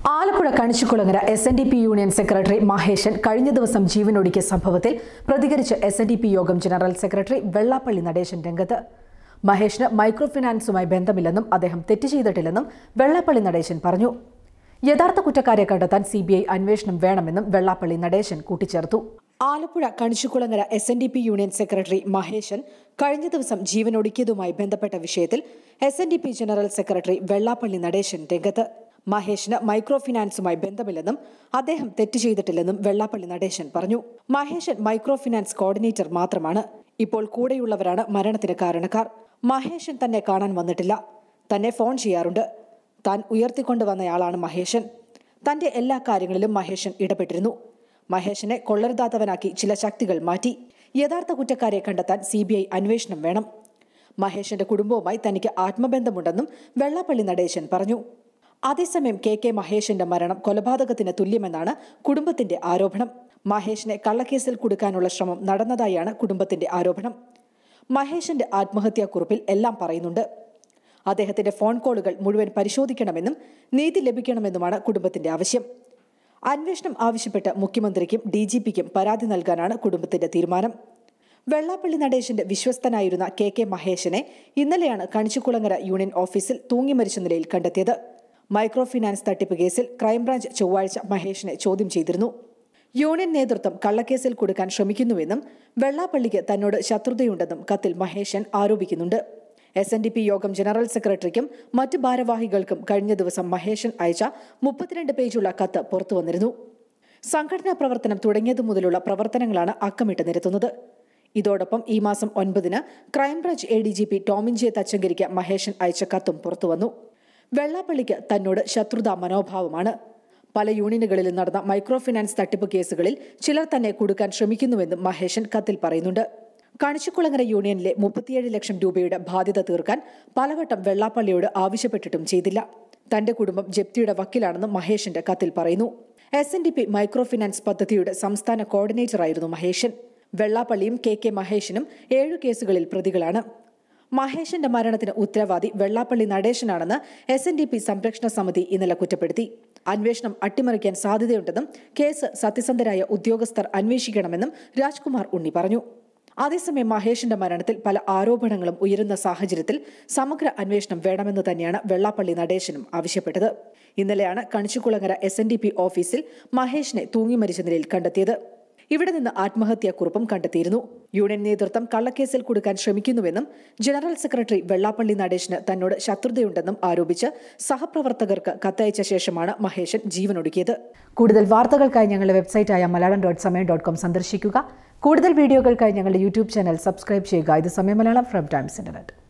Alappuzha Kanichukulangara S N D P union secretary Maheshan കഴിഞ്ഞ ദിവസം ജീവനൊടുക്കിയ സംഭവത്തിൽ പ്രതികരിച്ച് എസ് എൻ ഡി പി യോഗം ജനറൽ സെക്രട്ടറി വെള്ളാപ്പള്ളി നടേശൻ രംഗത്ത് മഹേഷിന് മൈക്രോ ഫിനാൻസുമായി ബന്ധമില്ലെന്നും അദ്ദേഹം തെറ്റ് ചെയ്തിട്ടില്ലെന്നും വെള്ളാപ്പള്ളി നടേശൻ പറഞ്ഞു യഥാർത്ഥ കുറ്റക്കാരെ കണ്ടെത്താൻ സി ബി ഐ അന്വേഷണം വേണമെന്നും വെള്ളാപ്പള്ളി നടേശൻ കൂട്ടിച്ചേർത്തു Alappuzha Kanichukulangara S N D P union secretary Maheshan കഴിഞ്ഞ ദിവസം ജീവനൊടുക്കിയതുമായി ബന്ധപ്പെട്ട വിഷയത്തിൽ S N D P general secretary Vellappally Natesan രംഗത്ത് മഹേഷിന് മൈക്രോ ഫിനാൻസുമായി ബന്ധമില്ലെന്നും അദ്ദേഹം തെറ്റ് ചെയ്തിട്ടില്ലെന്നും വെള്ളാപ്പള്ളി നടേശൻ പറഞ്ഞു മഹേശൻ മൈക്രോ ഫിനാൻസ് കോർഡിനേറ്റർ മാത്രമാണ് ഇപ്പോൾ കൂടെയുള്ളവരാണ് മരണത്തിന് കാരണക്കാർ മഹേശൻ തന്നെ കാണാൻ വന്നിട്ടില്ല തന്നെ ഫോൺ ചെയ്യാറുണ്ട് താൻ ഉയർത്തിക്കൊണ്ടുവന്നയാളാണ് മഹേശൻ തന്റെ എല്ലാ കാര്യങ്ങളിലും മഹേശൻ ഇടപെട്ടിരുന്നു മഹേശനെ കൊള്ളരുതാത്തവനാക്കി ചില ശക്തികൾ മാറ്റി യഥാർത്ഥ കുറ്റക്കാരെ കണ്ടെത്താൻ സി ബി ഐ അന്വേഷണം വേണം മഹേശന്റെ കുടുംബവുമായി തനിക്ക് ആത്മബന്ധമുണ്ടെന്നും വെള്ളാപ്പള്ളി നടേശൻ പറഞ്ഞു അതേസമയം കെ കെ മഹേഷിന്റെ മരണം കൊലപാതകത്തിന് തുല്യമെന്നാണ് കുടുംബത്തിന്റെ ആരോപണം മഹേഷിനെ കള്ളക്കേസിൽ കൊടുക്കാനുള്ള ശ്രമം നടന്നതായാണ് കുടുംബത്തിന്റെ ആരോപണം മഹേഷിന്റെ ആത്മഹത്യാക്കുറിപ്പിൽ എല്ലാം പറയുന്നുണ്ട് അദ്ദേഹത്തിന്റെ ഫോൺ കോളുകൾ മുഴുവൻ പരിശോധിക്കണമെന്നും നീതി ലഭിക്കണമെന്നുമാണ് കുടുംബത്തിന്റെ ആവശ്യം അന്വേഷണം ആവശ്യപ്പെട്ട് മുഖ്യമന്ത്രിക്കും ഡി ജി പിക്കും പരാതി നൽകാനാണ് കുടുംബത്തിന്റെ തീരുമാനം വെള്ളാപ്പള്ളി നടേശന്റെ വിശ്വസ്തനായിരുന്ന കെ കെ മഹേശനെ ഇന്നലെയാണ് കണിച്ചുകുളങ്ങര യൂണിയൻ ഓഫീസിൽ തൂങ്ങി മരിച്ച നിലയിൽ കണ്ടെത്തിയത് മൈക്രോ ഫിനാൻസ് തട്ടിപ്പ് കേസിൽ ക്രൈംബ്രാഞ്ച് ചൊവ്വാഴ്ച മഹേഷിനെ ചോദ്യം ചെയ്തിരുന്നു യൂണിയൻ നേതൃത്വം കള്ളക്കേസിൽ കൊടുക്കാൻ ശ്രമിക്കുന്നുവെന്നും വെള്ളാപ്പള്ളിക്ക് തന്നോട് ശത്രുതയുണ്ടെന്നും കത്തിൽ മഹേശൻ ആരോപിക്കുന്നുണ്ട് എസ് എൻ ഡി പി യോഗം ജനറൽ സെക്രട്ടറിക്കും മറ്റ് ഭാരവാഹികൾക്കും കഴിഞ്ഞ ദിവസം മഹേശൻ അയച്ച മുപ്പത്തിരണ്ട് പേജുള്ള കത്ത് പുറത്തു വന്നിരുന്നു സംഘടനാ പ്രവർത്തനം തുടങ്ങിയതു മുതലുള്ള പ്രവർത്തനങ്ങളാണ് അക്കമിട്ട് നിരത്തുന്നത് ഇതോടൊപ്പം ഈ മാസം ഒൻപതിന് crime branch A D G P Tomin J തച്ചങ്കരിക്ക് മഹേശൻ അയച്ച കത്തും പുറത്തുവന്നു വെള്ളാപ്പള്ളിക്ക് തന്നോട് ശത്രുതാ മനോഭാവമാണ് പല യൂണിയനുകളിലും നടന്ന മൈക്രോ ഫിനാൻസ് തട്ടിപ്പ് കേസുകളിൽ ചിലർ തന്നെ കൊടുക്കാൻ ശ്രമിക്കുന്നുവെന്നും മഹേശൻ കത്തിൽ പറയുന്നുണ്ട് കണിച്ചുകുളങ്ങര യൂണിയനിലെ മുപ്പത്തിയേഴ് ലക്ഷം രൂപയുടെ ബാധ്യത തീർക്കാൻ പലവട്ടം വെള്ളാപ്പള്ളിയോട് ആവശ്യപ്പെട്ടിട്ടും ചെയ്തില്ല തന്റെ കുടുംബം ജപ്തിയുടെ വക്കിലാണെന്നും മഹേഷിന്റെ കത്തിൽ പറയുന്നു S N D P micro finance പദ്ധതിയുടെ സംസ്ഥാന കോർഡിനേറ്ററായിരുന്നു മഹേശൻ വെള്ളാപ്പള്ളിയും കെ കെ മഹേഷിനും ഏഴു കേസുകളിൽ പ്രതികളാണ് മഹേഷിന്റെ മരണത്തിന് ഉത്തരവാദി വെള്ളാപ്പള്ളി നടേശനാണെന്ന് എസ് എൻ ഡി പി സംരക്ഷണ സമിതി ഇന്നലെ കുറ്റപ്പെടുത്തി അന്വേഷണം അട്ടിമറിക്കാൻ സാധ്യതയുണ്ടെന്നും കേസ് സത്യസന്ധരായ ഉദ്യോഗസ്ഥർ അന്വേഷിക്കണമെന്നും രാജ്കുമാർ ഉണ്ണി പറഞ്ഞു അതേസമയം മഹേഷിന്റെ മരണത്തിൽ പല ആരോപണങ്ങളും ഉയരുന്ന സാഹചര്യത്തിൽ സമഗ്ര അന്വേഷണം വേണമെന്ന് തന്നെയാണ് വെള്ളാപ്പള്ളി നടേശനും ആവശ്യപ്പെട്ടത് ഇന്നലെയാണ് കണിച്ചുകുളങ്ങര എസ് എൻ ഡി പി ഓഫീസിൽ മഹേഷിനെ തൂങ്ങി മരിച്ച നിലയിൽ കണ്ടെത്തിയത് ഇവിടെ നിന്ന് ആത്മഹത്യാക്കുറിപ്പും കണ്ടെത്തിയിരുന്നു യൂണിയൻ നേതൃത്വം കള്ളക്കേസിൽ കൊടുക്കാൻ ശ്രമിക്കുന്നുവെന്നും ജനറൽ സെക്രട്ടറി വെള്ളാപ്പള്ളി നടേശന് തന്നോട് ശത്രുതയുണ്ടെന്നും ആരോപിച്ച് സഹപ്രവർത്തകർക്ക് കത്തയച്ച ശേഷമാണ് മഹേശൻ ജീവനൊടുക്കിയത് കൂടുതൽ വാർത്തകൾക്കായി ഞങ്ങളുടെ വെബ്സൈറ്റായ Malayalam dot Samayam dot com സന്ദർശിക്കുക കൂടുതൽ വീഡിയോകൾക്കായി ഞങ്ങളുടെ യൂട്യൂബ് ചാനൽ സബ്സ്ക്രൈബ് ചെയ്യുക ഇത് സമയം മലയാളം ഫ്രം ടൈംസ് ഇന്റർനെറ്റ്